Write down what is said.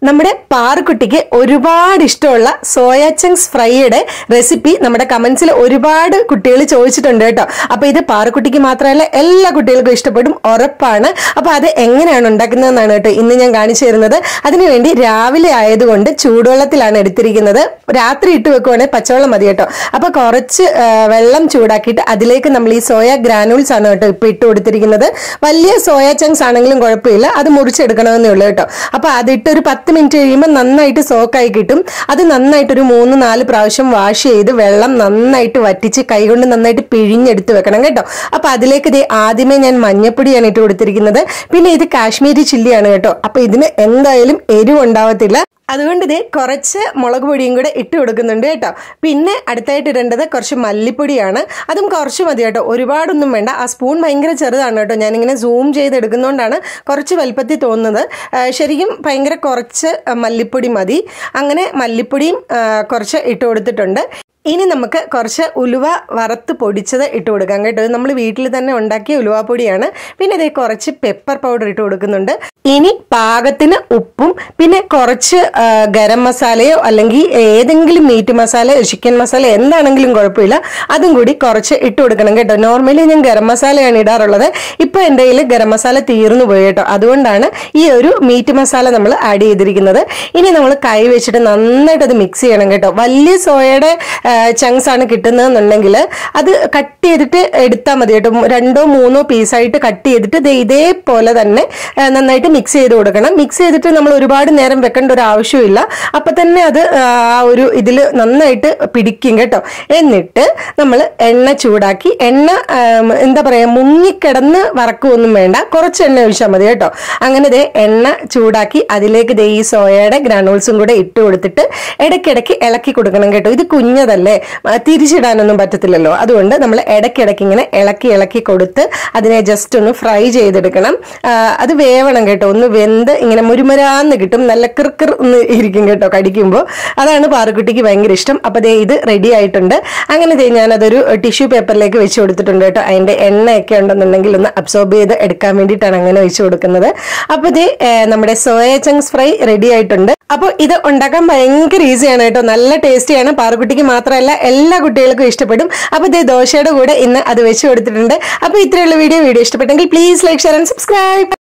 നമ്മുടെ പാറുക്കുട്ടിക്ക് ഒരുപാട് ഇഷ്ടമുള്ള സോയ ചങ്ക്സ് ഫ്രൈയുടെ റെസിപ്പി നമ്മുടെ കമന്റ്സിൽ ഒരുപാട് കുട്ടികൾ ചോദിച്ചിട്ടുണ്ട് കേട്ടോ അപ്പൊ ഇത് പാറുക്കുട്ടിക്ക് മാത്രമല്ല എല്ലാ കുട്ടികൾക്കും ഇഷ്ടപ്പെടും ഉറപ്പാണ് അപ്പൊ അത് എങ്ങനെയാണ് ഉണ്ടാക്കുന്നതെന്നാണ് കേട്ടോ ഇന്ന് ഞാൻ കാണിച്ചു തരുന്നത് അതിനുവേണ്ടി രാവിലെ ആയതുകൊണ്ട് ചൂടുവെള്ളത്തിലാണ് എടുത്തിരിക്കുന്നത് രാത്രി ഇട്ട് വെക്കുവാണെങ്കിൽ പച്ചവെള്ളം മതി കേട്ടോ അപ്പൊ കുറച്ച് ആ, വെള്ളം ചൂടാക്കിയിട്ട് അതിലേക്ക് നമ്മൾ ഈ സോയ ഗ്രാനൂൾസ് ആണ് കേട്ടോ ഇപ്പൊ ഇട്ട് കൊടുത്തിരിക്കുന്നത് വലിയ സോയ ചങ്ക്സ് ആണെങ്കിലും കുഴപ്പമില്ല അത് മുറിച്ചെടുക്കണമെന്നേ ഉള്ളൂ കേട്ടോ അപ്പൊ അതിട്ട് ഒരു പത്ത് മിനിറ്റ് കഴിയുമ്പോൾ നന്നായിട്ട് സോക്കായി കിട്ടും അത് നന്നായിട്ട് ഒരു മൂന്ന് നാല് പ്രാവശ്യം വാഷ് ചെയ്ത് വെള്ളം നന്നായിട്ട് വറ്റിച്ച് കൈകൊണ്ട് നന്നായിട്ട് പിഴിഞ്ഞെടുത്ത് വെക്കണം കേട്ടോ അപ്പൊ അതിലേക്ക് ഇത് ആദ്യമേ ഞാൻ മഞ്ഞപ്പൊടിയാണ് ഇട്ട് കൊടുത്തിരിക്കുന്നത് പിന്നെ ഇത് കാശ്മീരി ചില്ലിയാണ് കേട്ടോ അപ്പൊ ഇതിന് എന്തായാലും എരിവ് ഉണ്ടാവത്തില്ല അതുകൊണ്ട് ഇത് കുറച്ച് മുളക് പൊടിയും കൂടെ ഇട്ട് കൊടുക്കുന്നുണ്ട് കേട്ടോ പിന്നെ അടുത്തായിട്ട് ഇടേണ്ടത് കുറച്ച് മല്ലിപ്പൊടിയാണ് അതും കുറച്ച് മതി കേട്ടോ ഒരുപാടൊന്നും വേണ്ട ആ സ്പൂൺ ഭയങ്കര ചെറുതാണ് കേട്ടോ ഞാനിങ്ങനെ സൂം ചെയ്ത് എടുക്കുന്നതുകൊണ്ടാണ് കുറച്ച് വലുപ്പത്തിൽ തോന്നുന്നത് ആ, ശരിക്കും ഭയങ്കര കുറച്ച് ആ, മല്ലിപ്പൊടി മതി അങ്ങനെ മല്ലിപ്പൊടിയും ആ, കുറച്ച് ഇട്ട് കൊടുത്തിട്ടുണ്ട് ഇനി നമുക്ക് കുറച്ച് ഉലുവ വറുത്ത് പൊടിച്ചത് ഇട്ട് കൊടുക്കാം കേട്ടോ ഇത് നമ്മൾ വീട്ടിൽ തന്നെ ഉണ്ടാക്കിയ ഉലുവാപ്പൊടിയാണ് പിന്നെ ഇതേ കുറച്ച് പെപ്പർ പൗഡർ ഇട്ട് കൊടുക്കുന്നുണ്ട് ഇനി പാകത്തിന് ഉപ്പും പിന്നെ കുറച്ച് ആ, ഗരം മസാലയോ അല്ലെങ്കിൽ ഏതെങ്കിലും മീറ്റ് മസാല ചിക്കൻ മസാല എന്താണെങ്കിലും കുഴപ്പമില്ല അതും കൂടി കുറച്ച് ഇട്ട് കൊടുക്കണം കേട്ടോ നോർമലി ഞാൻ ഗരം മസാലയാണ് ഇടാറുള്ളത് ഇപ്പൊ എൻ്റെ കയ്യിൽ ഗരം മസാല തീർന്നു പോയി കേട്ടോ അതുകൊണ്ടാണ് ഈ ഒരു മീറ്റ് മസാല നമ്മൾ ആഡ് ചെയ്തിരിക്കുന്നത് ഇനി നമ്മൾ കൈ വെച്ചിട്ട് നന്നായിട്ട് അത് മിക്സ് ചെയ്യണം കേട്ടോ വലിയ സോയയുടെ ചങ്ക്സ് ആണ് കിട്ടുന്നതെന്നുണ്ടെങ്കിൽ അത് കട്ട് ചെയ്തിട്ട് എടുത്താൽ മതി കേട്ടോ രണ്ടോ മൂന്നോ പീസായിട്ട് കട്ട് ചെയ്തിട്ട് ദേ ഇതേപോലെ തന്നെ ആ, നന്നായിട്ട് മിക്സ് ചെയ്ത് കൊടുക്കണം മിക്സ് ചെയ്തിട്ട് നമ്മൾ ഒരുപാട് നേരം വെക്കേണ്ട ഒരു ആവശ്യമില്ല അപ്പൊ തന്നെ അത് ആ ഒരു ഇതിൽ നന്നായിട്ട് പിടിക്കും കേട്ടോ എന്നിട്ട് നമ്മൾ എണ്ണ ചൂടാക്കി എണ്ണ ആം, എന്താ പറയാ മുങ്ങിക്കിടന്ന് വറക്കുമൊന്നും വേണ്ട കുറച്ച് എണ്ണ ഒഴിച്ചാൽ മതി കേട്ടോ അങ്ങനെ ദേ എണ്ണ ചൂടാക്കി അതിലേക്ക് ദേ ഈ സോയയുടെ ഗ്രാനൂൾസും കൂടെ ഇട്ട് കൊടുത്തിട്ട് ഇടയ്ക്കിടയ്ക്ക് ഇളക്കി കൊടുക്കണം കേട്ടോ ഇത് കുഞ്ഞതല്ലേ ആ, തിരിച്ചിടാനൊന്നും പറ്റത്തില്ലല്ലോ അതുകൊണ്ട് നമ്മൾ ഇടയ്ക്കിടയ്ക്ക് ഇങ്ങനെ ഇളക്കി ഇളക്കി കൊടുത്ത് അതിനെ ജസ്റ്റ് ഒന്ന് ഫ്രൈ ചെയ്തെടുക്കണം ആ, അത് വേവണം കേട്ടോ ഒന്ന് വെന്ത് ഇങ്ങനെ മുരുമുരാന്ന് കിട്ടും നല്ല കിർക്കിർ എന്ന് ഇരിക്കും കേട്ടോ കടിക്കുമ്പോൾ അതാണ് പാറുക്കുട്ടിക്ക് ഭയങ്കര ഇഷ്ടം അപ്പൊ ദേ ഇത് റെഡി ആയിട്ടുണ്ട് അങ്ങനെ ദേ ഞാനതൊരു ടിഷ്യൂ പേപ്പറിലേക്ക് വെച്ച് കൊടുത്തിട്ടുണ്ട് കേട്ടോ അതിന്റെ എണ്ണയൊക്കെ ഉണ്ടെന്നുണ്ടെങ്കിൽ ഒന്ന് അബ്സോർബ് ചെയ്ത് എടുക്കാൻ വേണ്ടിയിട്ടാണ് അങ്ങനെ വെച്ച് കൊടുക്കുന്നത് അപ്പൊ ദേ ഏ, നമ്മുടെ സോയ ചങ്ക്സ് ഫ്രൈ റെഡി ആയിട്ടുണ്ട് അപ്പോൾ ഇത് ഉണ്ടാക്കാൻ ഭയങ്കര ഈസിയാണ് കേട്ടോ നല്ല ടേസ്റ്റിയാണ് പാറുക്കുട്ടിക്ക് മാത്രമല്ല എല്ലാ കുട്ടികൾക്കും ഇഷ്ടപ്പെടും അപ്പോൾ ഇതേ ദോശയുടെ കൂടെ ഇന്ന് അത് വെച്ച് കൊടുത്തിട്ടുണ്ട് അപ്പോൾ ഇത്രയുള്ള വീഡിയോ വീഡിയോ ഇഷ്ടപ്പെട്ടെങ്കിൽ please like share and subscribe